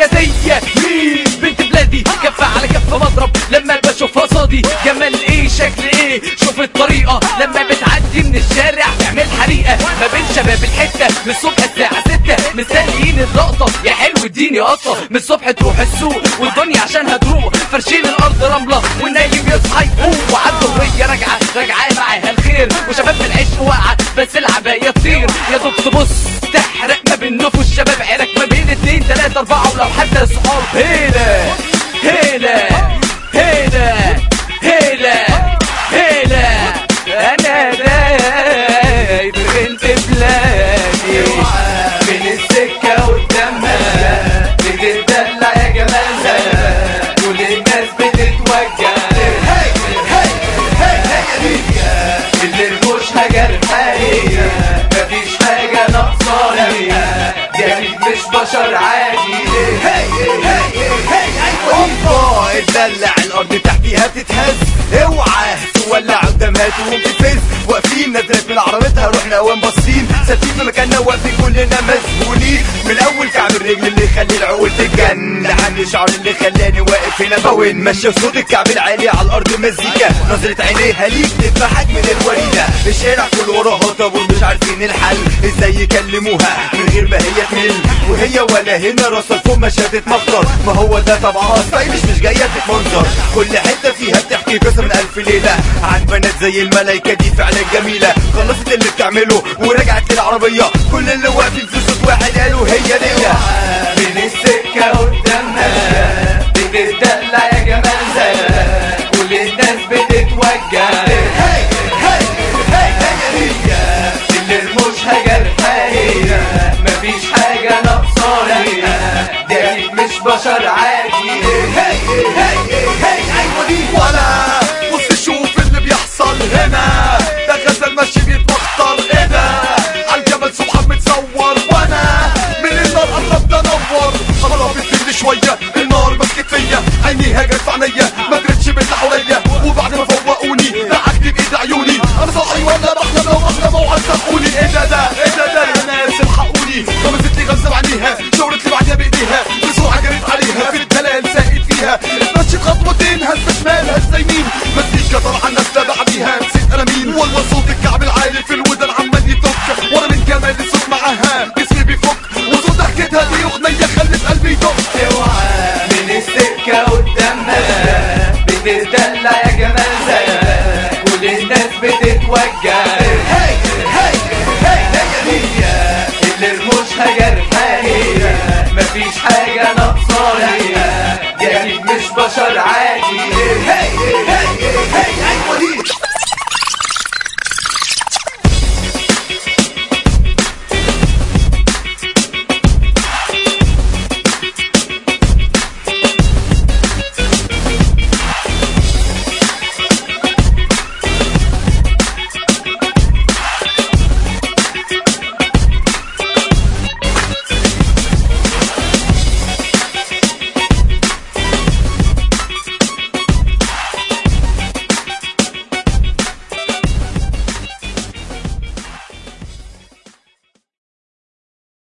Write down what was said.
حجازية مين بنت بلادي كفة على كفة مضرب لما بشوفها صادي جمال ايه شكل ايه شوف الطريقة لما بتعدي من الشارع تعمل حريقة ما بين شباب الحتة من الصبح الساعة ستة مستنيين اللقطة يا حلو اديني قطة من الصبح تروح السوق والدنيا عشانها تروق فرشين الارض رملة والنايم يصحى يفوق وعالدورية راجعة راجعة معاها الخير وشباب في العشق واقعة بس العباية تطير يا دوب تبص تحرق ما بين نفوس شباب عينك ما بين اتنين تلاتة اربعة ولو حتى صحاب هيلا هيلا هيلا هيلا هيلا انا دايب بنت بلادي من السكة قدامها بتدلع يا جمالها كل الناس بتتوجه هي هي هي هي دي اللي مش حاجة الحقيقة مفيش حاجة ناقصاني دي أكيد مش بشر عادي هي هي هي اوبا اتدلع الارض تحتيها بتتهز اوعى تولع قدامها تقوم تتفز واقفين نزلت من عربيتها رحنا ومبصين ثابتين في مكاننا واقفين كلنا مسؤولين من اول كعب الرجل اللي يخلي العقول تتجن لحد الشعر اللي خلاني واقف هنا بون ماشيه صوت الكعب العالي على الارض مزيكا نظرة عينيها ليك تضحك من الوريده الشارع كله وراها طابور مش عارفين الحل ازاي يكلموها من غير ما هي تمل وهي ولا هنا راسها فوق مش هتتمخطر ما هو ده طبعها ستايلش مش جايه تتمنظر كل حته فيها بتحكي قصه من الف ليله عن بنات زي الملايكه دي فعلا جميله خلصت اللي بتعمله ورجعت للعربيه كل اللي واقفين في صوت واحد قالوا هي دي من السكة قدامها بتدلع يا جمالها كل الناس بتتوجه هي هي هي هي دي اللي مش حاجة الحقيقة مفيش حاجة ناقصاني دي أكيد مش بشر عادي هي هي هي أيوة دي ولا بص شوف اللي بيحصل هنا ده غزل ماشي بيتمخطر ايه ده عالجبل سبحان متصور وانا من النار قربت انور قربت مني شويه النار مسكت فيا عينيها جت في عينيا ما قدرتش بالله حواليا وبعد ما فوقوني دعكت بايد عيوني انا صاحي ولا بحلم لو بحلم اوعى تصدقوني ايه ده ده